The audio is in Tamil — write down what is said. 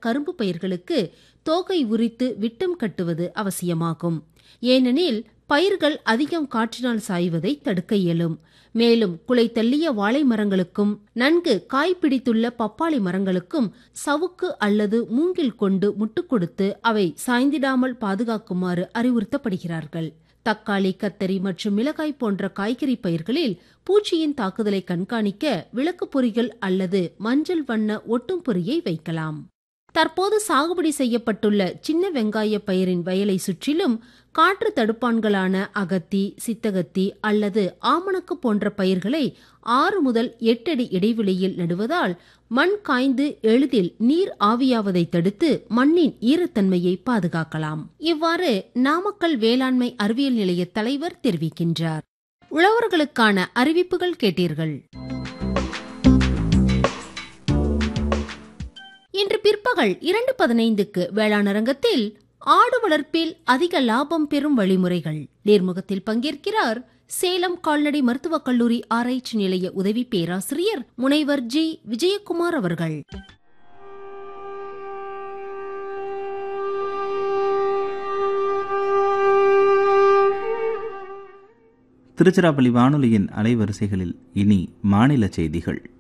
கரும்பு பயிர்களுக்கு தோகை உரித்து விட்டம் கட்டுவது அவசியமாகும் ஏனெனில் பயிர்கள் அதிகம் காற்றினால் சாய்வதை தடுக்க இயலும் மேலும் குலை தள்ளிய வாழை மரங்களுக்கும் நன்கு காய் பிடித்துள்ள பப்பாளி மரங்களுக்கும் சவுக்கு அல்லது மூங்கில் கொண்டு முட்டு கொடுத்து அவை சாய்ந்திடாமல் பாதுகாக்குமாறு அறிவுறுத்தப்படுகிறார்கள் தக்காளி கத்தரி மற்றும் மிளகாய் போன்ற காய்கறி பயிர்களில் பூச்சியின் தாக்குதலை கண்காணிக்க விளக்கு பொறிகள் அல்லது மஞ்சள் வண்ண ஒட்டும் பொறியை வைக்கலாம் தற்போது சாகுபடி செய்யப்பட்டுள்ள சின்ன வெங்காய பயிரின் வயலை சுற்றிலும் காற்று தடுப்பான்களான அகத்தி சித்தகத்தி அல்லது ஆமணக்கு போன்ற பயிர்களை ஆறு முதல் எட்டு அடி இடைவெளியில் நடுவதால் மண் காய்ந்து எளிதில் நீர் ஆவியாவதை தடுத்து மண்ணின் ஈரத்தன்மையை பாதுகாக்கலாம் இவ்வாறு நாமக்கல் வேளாண்மை அறிவியல் நிலைய தலைவர் தெரிவிக்கின்றார் உழவர்களுக்கான அறிவிப்புகள் கேட்டீர்கள் இன்று பிற்பகல் இரண்டு பதினைந்துக்கு வேளாண் அரங்கத்தில் ஆடு வளர்ப்பில் அதிக லாபம் பெறும் வழிமுறைகள் நேர்முகத்தில் பங்கேற்கிறார் சேலம் கால்நடை மருத்துவக் கல்லூரி ஆராய்ச்சி நிலைய உதவி பேராசிரியர் முனைவர் ஜி விஜயகுமார் அவர்கள் திருச்சிராப்பள்ளி வானொலியின் அலைவரிசைகளில் இனி மாநில செய்திகள்